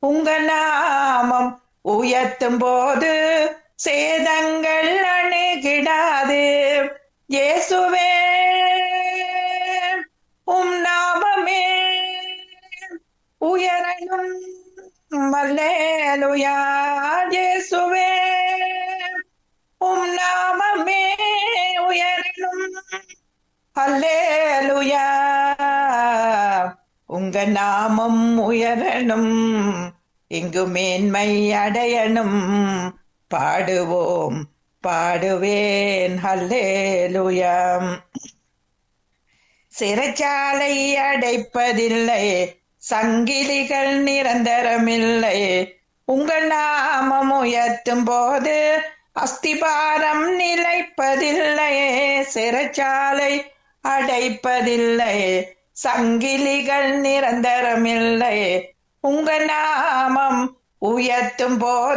உங்க நாமம் உயர்த்தும் போது சேதங்கள் அணுகிடாது இயேசுவே உம் நாமமே உயரணும் மல்லேலுயா இயேசுவே உம் நாமமே உயரணும் அல்லேலுயா உங்க நாமம் உயரணும் இங்கு மேன்மை அடையணும் பாடுவோம் பாடுவேன் ஹல்லேலுயா சிறைச்சாலை அடைப்பதில்லை சங்கிலிகள் நிரந்தரமில்லை உங்கள் நாமம் உயர்த்தும் போது அஸ்திபாரம் நிலைப்பதில்லை சிறைச்சாலை அடைப்பதில்லை சங்கிலிகள் நிரந்தரமில்லை உங்க நாமம் உயர்த்தும் போது